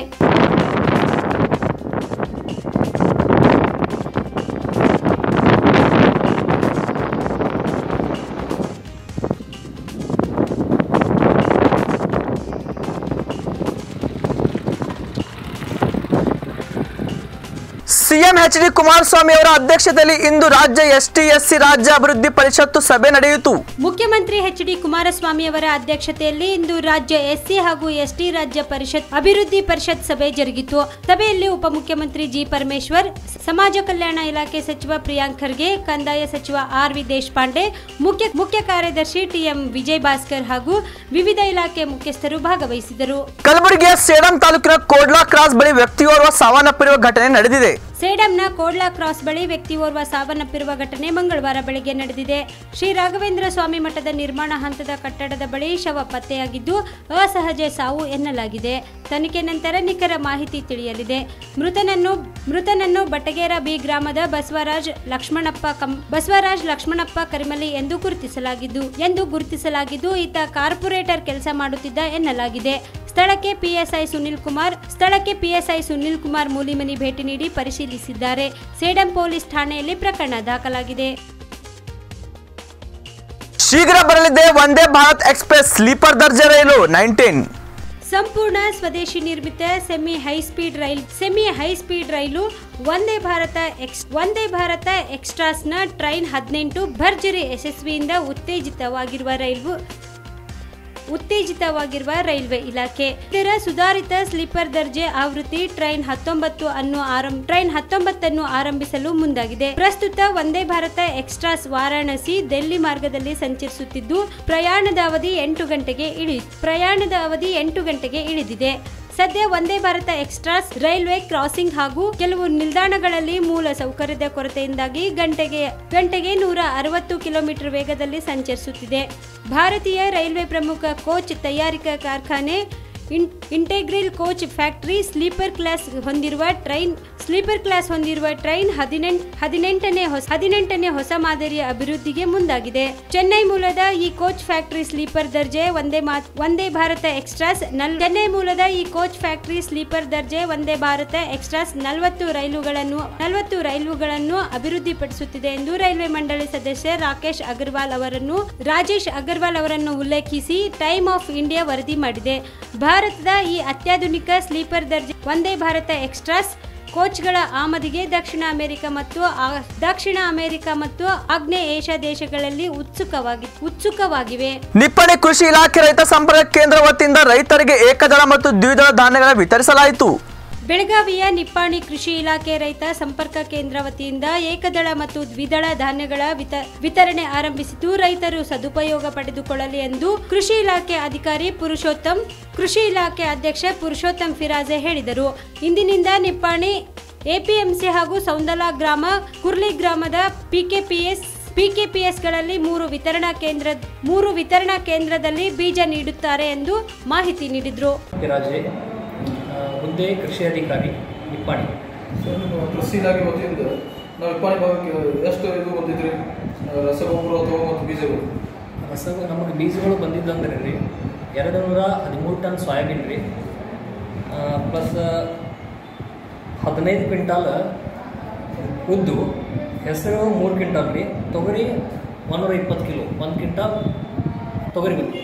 ಸಿಎಂ ಎಚ್ ಡಿ ಕುಮಾರಸ್ವಾಮಿ ಅವರ ಅಧ್ಯಕ್ಷತೆಯಲ್ಲಿ ಇಂದು ರಾಜ್ಯ ಎಸ್ಟಿ ಎಸ್ಸಿ ರಾಜ್ಯ ಅಭಿವೃದ್ಧಿ ಪರಿಷತ್ತು ಸಭೆ ನಡೆಯಿತು ಮುಖ್ಯಮಂತ್ರಿ ಎಚ್ ಡಿ ಕುಮಾರಸ್ವಾಮಿ ಅವರ ಅಧ್ಯಕ್ಷತೆಯಲ್ಲಿ ಇಂದು ರಾಜ್ಯ ಎಸ್ಸಿ ಹಾಗೂ ಎಸ್ಟಿ ರಾಜ್ಯ ಪರಿಷತ್ ಅಭಿವೃದ್ಧಿ ಪರಿಷತ್ ಸಭೆ ಜರುಗಿತು ಸಭೆಯಲ್ಲಿ ಉಪಮುಖ್ಯಮಂತ್ರಿ ಜಿ ಪರಮೇಶ್ವರ್ ಸಮಾಜ ಕಲ್ಯಾಣ ಇಲಾಖೆ ಸಚಿವ ಪ್ರಿಯಾಂಕ್ ಖರ್ಗೆ ಕಂದಾಯ ಸಚಿವ ಆರ್ ವಿ ದೇಶಪಾಂಡೆ ಮುಖ್ಯ ಮುಖ್ಯ ಕಾರ್ಯದರ್ಶಿ ಟಿಎಂ ವಿಜಯ್ ಭಾಸ್ಕರ್ ಹಾಗೂ ವಿವಿಧ ಇಲಾಖೆ ಮುಖ್ಯಸ್ಥರು ಭಾಗವಹಿಸಿದರು ಕಲಬುರಗಿಯ ಸೇಡಂ ತಾಲೂಕಿನ ಕೋಡ್ಲಾ ಕ್ರಾಸ್ ಬಳಿ ವ್ಯಕ್ತಿಯೋರ್ವ ಸಾವನ್ನಪ್ಪಿರುವ ಘಟನೆ ನಡೆದಿದೆ ಸೇಡಂನ ಕೋಡ್ಲಾ ಕ್ರಾಸ್ ಬಳಿ ವ್ಯಕ್ತಿ ಓರ್ವ ಸಾವನ್ನಪ್ಪಿರುವ ಘಟನೆ ಮಂಗಳವಾರ ಬೆಳಗ್ಗೆ ನಡೆದಿದೆ ಶ್ರೀ ರಾಘವೇಂದ್ರ ಸ್ವಾಮಿ ಮಠದ ನಿರ್ಮಾಣ ಹಂತದ ಕಟ್ಟಡದ ಬಳಿ ಶವ ಪತ್ತೆಯಾಗಿದ್ದು ಅಸಹಜ ಸಾವು ಎನ್ನಲಾಗಿದೆ ತನಿಖೆ ನಂತರ ನಿಖರ ಮಾಹಿತಿ ತಿಳಿಯಲಿದೆ ಮೃತನನ್ನು ಮೃತನನ್ನು ಬಟಗೇರ ಬಿ ಗ್ರಾಮದ ಬಸವರಾಜ್ ಲಕ್ಷ್ಮಣಪ್ಪ ಕಂ ಬಸವರಾಜ್ ಲಕ್ಷ್ಮಣಪ್ಪ ಕರಿಮಲಿ ಎಂದು ಗುರುತಿಸಲಾಗಿದ್ದು ಎಂದು ಗುರುತಿಸಲಾಗಿದ್ದು ಈತ ಕಾರ್ಪೊರೇಟರ್ ಕೆಲಸ ಮಾಡುತ್ತಿದ್ದ ಎನ್ನಲಾಗಿದೆ ಸ್ಥಳಕ್ಕೆ ಪಿಎಸ್ಐ ಸುನಿಲ್ ಕುಮಾರ್ ಸ್ಥಳಕ್ಕೆ ಪಿಎಸ್ಐ ಸುನಿಲ್ ಕುಮಾರ್ ಮೂಲಿಮನಿ ಭೇಟಿ ನೀಡಿ ಪರಿಶೀಲಿಸಿದ್ದಾರೆ ಸೇಡಂ ಪೊಲೀಸ್ ಠಾಣೆಯಲ್ಲಿ ಪ್ರಕರಣ ದಾಖಲಾಗಿದೆ ಶೀಘ್ರ ಬರಲಿದೆ ವಂದೇ ಭಾರತ್ ಎಕ್ಸ್ಪ್ರೆಸ್ ಸ್ಲೀಪರ್ ದರ್ಜೆ ರೈಲು ನೈನ್ಟೀನ್ ಸಂಪೂರ್ಣ ಸ್ವದೇಶಿ ನಿರ್ಮಿತ semi high speed rail semi high speed rail Vande Bharat X ವಂದೇ ಭಾರತ ಎಕ್ಸ್ಟ್ರಾಸ್ನ ಟ್ರೈನ್ ಹದಿನೆಂಟು ಭರ್ಜರಿ ಯಶಸ್ವಿಯಿಂದ ಉತ್ತೇಜಿತವಾಗಿರುವ ರೈಲು ಉತ್ತೇಜಿತವಾಗಿರುವ ರೈಲ್ವೆ ಇಲಾಖೆ ಇದರ ಸುಧಾರಿತ ಸ್ಲೀಪರ್ ದರ್ಜೆ ಆವೃತ್ತಿ ಟ್ರೈನ್ ಹತ್ತೊಂಬತ್ತು ಅನ್ನು ಆರಂಭ ಟ್ರೈನ್ ಹತ್ತೊಂಬತ್ತನ್ನು ಆರಂಭಿಸಲು ಮುಂದಾಗಿದೆ ಪ್ರಸ್ತುತ ವಂದೇ ಭಾರತ ಎಕ್ಸ್ಟ್ರಾಸ್ ವಾರಾಣಸಿ ದೆಹಲಿ ಮಾರ್ಗದಲ್ಲಿ ಸಂಚರಿಸುತ್ತಿದ್ದು ಪ್ರಯಾಣದ ಅವಧಿ ಎಂಟು ಗಂಟೆಗೆ ಇಳಿ ಪ್ರಯಾಣದ ಅವಧಿ ಎಂಟು ಗಂಟೆಗೆ ಇಳಿದಿದೆ ಸದ್ಯ ವಂದೇ ಭಾರತ ಎಕ್ಸ್ಟ್ರಾಸ್ ರೈಲ್ವೆ ಕ್ರಾಸಿಂಗ್ ಹಾಗೂ ಕೆಲವು ನಿಲ್ದಾಣಗಳಲ್ಲಿ ಮೂಲ ಸೌಕರ್ಯದ ಕೊರತೆಯಿಂದಾಗಿ ಗಂಟೆಗೆ ಗಂಟೆಗೆ ನೂರ ಅರವತ್ತು ಕಿಲೋಮೀಟರ್ ವೇಗದಲ್ಲಿ ಸಂಚರಿಸುತ್ತಿದೆ ಭಾರತೀಯ ರೈಲ್ವೆ ಪ್ರಮುಖ ಕೋಚ್ ತಯಾರಿಕಾ ಕಾರ್ಖಾನೆ in integral coach factory sleeper class ಹೊಂದಿರುವ ಟ್ರೈನ್ ಸ್ಲೀಪರ್ ಕ್ಲಾಸ್ ಹೊಂದಿರುವ ಟ್ರೈನ್ ಹದಿನೆಂಟು ಹದಿನೆಂಟನೇ ಹೊಸ ಹದಿನೆಂಟನೇ ಹೊಸ ಮಾದರಿಯ ಅಭಿವೃದ್ಧಿಗೆ ಮುಂದಾಗಿದೆ ಚೆನ್ನೈ ಮೂಲದ ಈ ಕೋಚ್ ಫ್ಯಾಕ್ಟರಿ ಸ್ಲೀಪರ್ ದರ್ಜೆ ಒಂದೇ ಮಾ ಒಂದೇ ಭಾರತ ಎಕ್ಸ್ಟ್ರಾಸ್ ನಲ್ ಚೆನ್ನೈ ಮೂಲದ ಈ ಕೋಚ್ ಫ್ಯಾಕ್ಟರಿ ಸ್ಲೀಪರ್ ದರ್ಜೆ ಒಂದೇ ಭಾರತ ಎಕ್ಸ್ಟ್ರಾಸ್ ನಲವತ್ತು ರೈಲುಗಳನ್ನು ನಲವತ್ತು ರೈಲುಗಳನ್ನು ಅಭಿವೃದ್ಧಿಪಡಿಸುತ್ತಿದೆ ಎಂದು ರೈಲ್ವೆ ಮಂಡಳಿ ಸದಸ್ಯ ರಾಕೇಶ್ ಅಗರ್ವಾಲ್ ಅವರನ್ನು ರಾಜೇಶ್ ಅಗರ್ವಾಲ್ ಅವರನ್ನು ಉಲ್ಲೇಖಿಸಿ ಟೈಮ್ ಆಫ್ ಇಂಡಿಯಾ ವರದಿ ಮಾಡಿದೆ ಭಾರತದ ಈ ಅತ್ಯಾಧುನಿಕ ಸ್ಲೀಪರ್ ದರ್ಜೆ ಒಂದೇ ಭಾರತ ಎಕ್ಸ್ಟ್ರಾಸ್ ಕೋಚ್ಗಳ ಆಮದಿಗೆ ದಕ್ಷಿಣ ಅಮೆರಿಕ ಮತ್ತು ಆ- ದಕ್ಷಿಣ ಅಮೆರಿಕ ಮತ್ತು ಆಗ್ನೇಯ ಏಷ್ಯಾ ದೇಶಗಳಲ್ಲಿ ಉತ್ಸುಕವಾಗಿ ಉತ್ಸುಕವಾಗಿವೆ ನಿಪ್ಪಣಿ ಕೃಷಿ ಇಲಾಖೆ ರೈತ ಸಂಪರ್ಕ ಕೇಂದ್ರ ವತಿಯಿಂದ ರೈತರಿಗೆ ಏಕದಳ ಮತ್ತು ದ್ವಿದಳ ಧಾನ್ಯಗಳ ವಿತರಿಸಲಾಯಿತು ಬೆಳಗಾವಿಯ ನಿಪ್ಪಾಣಿ ಕೃಷಿ ಇಲಾಖೆ ರೈತ ಸಂಪರ್ಕ ಕೇಂದ್ರ ವತಿಯಿಂದ ಏಕದಳ ಮತ್ತು ದ್ವಿದಳ ಧಾನ್ಯಗಳ ವಿತ- ವಿತರಣೆ ಆರಂಭಿಸಿದ್ದು ರೈತರು ಸದುಪಯೋಗ ಪಡೆದುಕೊಳ್ಳಲಿ ಎಂದು ಕೃಷಿ ಇಲಾಖೆ ಅಧಿಕಾರಿ ಪುರುಷೋತ್ತಮ್ ಕೃಷಿ ಇಲಾಖೆ ಅಧ್ಯಕ್ಷ ಪುರುಷೋತ್ತಮ್ ಫಿರಾಜೆ ಹೇಳಿದರು ಇಂದಿನಿಂದ ನಿಪ್ಪಾಣಿ ಎಪಿಎಂಸಿ ಹಾಗೂ ಸೌಂದಲ ಗ್ರಾಮ ಕುರ್ಲಿ ಗ್ರಾಮದ ಪಿಕೆಪಿಎಸ್ ಪಿಕೆಪಿಎಸ್ಗಳಲ್ಲಿ ಮೂರು ವಿತರಣಾ ಕೇಂದ್ರ ಮೂರು ವಿತರಣಾ ಕೇಂದ್ರದಲ್ಲಿ ಬೀಜ ನೀಡುತ್ತಾರೆ ಎಂದು ಮಾಹಿತಿ ನೀಡಿದರು ರಾಜೆ ಹುದ್ದೆ ಕೃಷಿ ಅಧಿಕಾರಿ ನಿಪ್ಪಾಣಿ ಸೊ ನಿಮ್ಮ ಕೃಷಿ ಇಲಾಖೆ ವತಿಯಿಂದ ನಾವು ಇಪ್ಪಾಣಿ ಭಾಗಕ್ಕೆ ಎಷ್ಟು ಇದು ಬಂದಿದ್ರಿ ಆ, ರಸಗೊಬ್ಬರ ಅಥವಾ ಮತ್ತು ಬೀಜಗಳು ರಸ ನಮಗೆ ಬೀಜಗಳು ಬಂದಿದ್ದಂದ್ರೆ ರೀ ಎರಡು ನೂರ ಹದಿಮೂರು ಟನ್ ಸೋಯಾಬೀನ್ ರೀ ಪ್ಲಸ್ ಹದಿನೈದು ಕ್ವಿಂಟಾಲ್ ಉದ್ದು ಹೆಸರು ಮೂರು ಕ್ವಿಂಟಾಲ್ ರೀ ತೊಗರಿ ಒಂದೂರ ಇಪ್ಪತ್ತು ಕಿಲೋ ಒಂದು ಕ್ವಿಂಟಾಲ್ ತೊಗರಿ ಬಂತು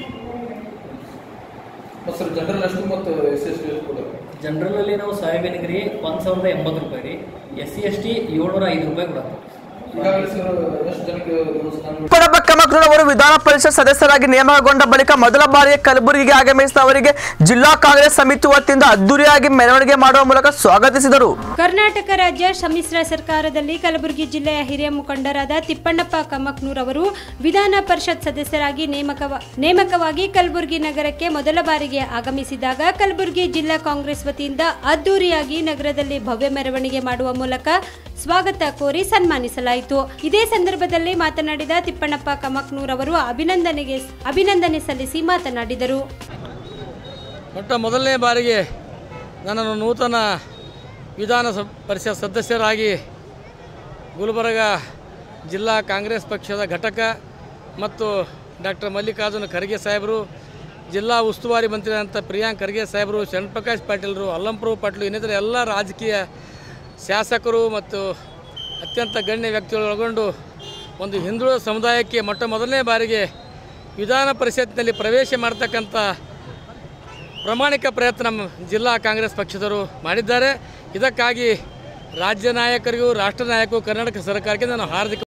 ಮತ್ತು ಸರ್ ಜನರಲ್ ಎಷ್ಟು ಮತ್ತು ಎಸ್ ಎಸ್ ಟಿ ಎಷ್ಟು ಕೊಡೋದು ಜನರಲಲ್ಲಿ ನಾವು ಸೋಯಾಬೀನ್ಗೆ ರೀ ಒಂದು ಸಾವಿರದ ಎಂಬತ್ತು ರೂಪಾಯಿ ರೀ ಎಸ್ ಸಿ ಎಸ್ ಟಿ ಏಳ್ನೂರ ಐದು ರೂಪಾಯಿ ಕೊಡತ್ತೆ ಈಗಾಗಲೇ ಸರ್ ಎಷ್ಟು ಜನಕ್ಕೆ ನೀವು ಸ್ನಾನ ಪುಟ್ಟಪ್ಪ ಕಮಕ್ನೂರ್ ಅವರು ವಿಧಾನ ಪರಿಷತ್ ಸದಸ್ಯರಾಗಿ ನೇಮಕಗೊಂಡ ಬಳಿಕ ಮೊದಲ ಬಾರಿಗೆ ಕಲಬುರಗಿಗೆ ಆಗಮಿಸಿದ ಅವರಿಗೆ ಜಿಲ್ಲಾ ಕಾಂಗ್ರೆಸ್ ಸಮಿತಿ ವತಿಯಿಂದ ಅದ್ದೂರಿಯಾಗಿ ಮೆರವಣಿಗೆ ಮಾಡುವ ಮೂಲಕ ಸ್ವಾಗತಿಸಿದರು ಕರ್ನಾಟಕ ರಾಜ್ಯ ಸಮ್ಮಿಶ್ರ ಸರ್ಕಾರದಲ್ಲಿ ಕಲಬುರಗಿ ಜಿಲ್ಲೆಯ ಹಿರಿಯ ಮುಖಂಡರಾದ ತಿಪ್ಪಣ್ಣಪ್ಪ ಕಮ್ಮಕ್ನೂರ್ ಅವರು ವಿಧಾನ ಪರಿಷತ್ ಸದಸ್ಯರಾಗಿ ನೇಮಕವ ನೇಮಕವಾಗಿ ಕಲಬುರಗಿ ನಗರಕ್ಕೆ ಮೊದಲ ಬಾರಿಗೆ ಆಗಮಿಸಿದಾಗ ಕಲಬುರಗಿ ಜಿಲ್ಲಾ ಕಾಂಗ್ರೆಸ್ ವತಿಯಿಂದ ಅದ್ದೂರಿಯಾಗಿ ನಗರದಲ್ಲಿ ಭವ್ಯ ಮೆರವಣಿಗೆ ಮಾಡುವ ಮೂಲಕ ಸ್ವಾಗತ ಕೋರಿ ಸನ್ಮಾನಿಸಲಾಯಿತು ಇದೇ ಸಂದರ್ಭದಲ್ಲಿ ಮಾತನಾಡಿದ ತಿಪ್ಪಣ್ಣಪ್ಪ ಕಮಕ್ನೂರ್ ಅವರು ಅಭಿನಂದನೆಗೆ ಅಭಿನಂದನೆ ಸಲ್ಲಿಸಿ ಮಾತನಾಡಿದರು ಮೊಟ್ಟ ಮೊದಲನೇ ಬಾರಿಗೆ ನನ್ನನ್ನು ನೂತನ ವಿಧಾನ ಸ ಪರಿಷತ್ ಸದಸ್ಯರಾಗಿ ಗುಲ್ಬರ್ಗ ಜಿಲ್ಲಾ ಕಾಂಗ್ರೆಸ್ ಪಕ್ಷದ ಘಟಕ ಮತ್ತು ಡಾಕ್ಟರ್ ಮಲ್ಲಿಕಾರ್ಜುನ ಖರ್ಗೆ ಸಾಹೇಬರು ಜಿಲ್ಲಾ ಉಸ್ತುವಾರಿ ಮಂತ್ರಿ ಅಂತ ಪ್ರಿಯಾಂಕ್ ಖರ್ಗೆ ಸಾಹೇಬರು ಶರಣಪ್ರಕಾಶ್ ಪಾಟೀಲರು ಅಲ್ಲಂಪ್ರಭು ಪಾಟೀಲ್ ಇನ್ನಿತರ ಎಲ್ಲ ರಾಜಕೀಯ ಶಾಸಕರು ಮತ್ತು ಅತ್ಯಂತ ಗಣ್ಯ ವ್ಯಕ್ತಿಗಳು ಒಳಗೊಂಡು ಒಂದು ಹಿಂದುಳಿದ ಸಮುದಾಯಕ್ಕೆ ಮೊಟ್ಟ ಮೊದಲನೇ ಬಾರಿಗೆ ವಿಧಾನ ಪರಿಷತ್ನಲ್ಲಿ ಪ್ರವೇಶ ಮಾಡ್ತಕ್ಕಂಥ ಪ್ರಾಮಾಣಿಕ ಪ್ರಯತ್ನ ನಮ್ಮ ಜಿಲ್ಲಾ ಕಾಂಗ್ರೆಸ್ ಪಕ್ಷದವರು ಮಾಡಿದ್ದಾರೆ ಇದಕ್ಕಾಗಿ ರಾಜ್ಯ ನಾಯಕರಿಗೂ ರಾಷ್ಟ್ರ ನಾಯಕರು ಕರ್ನಾಟಕ ಸರ್ಕಾರಕ್ಕೆ ನಾನು ಹಾರ್ದಿಕ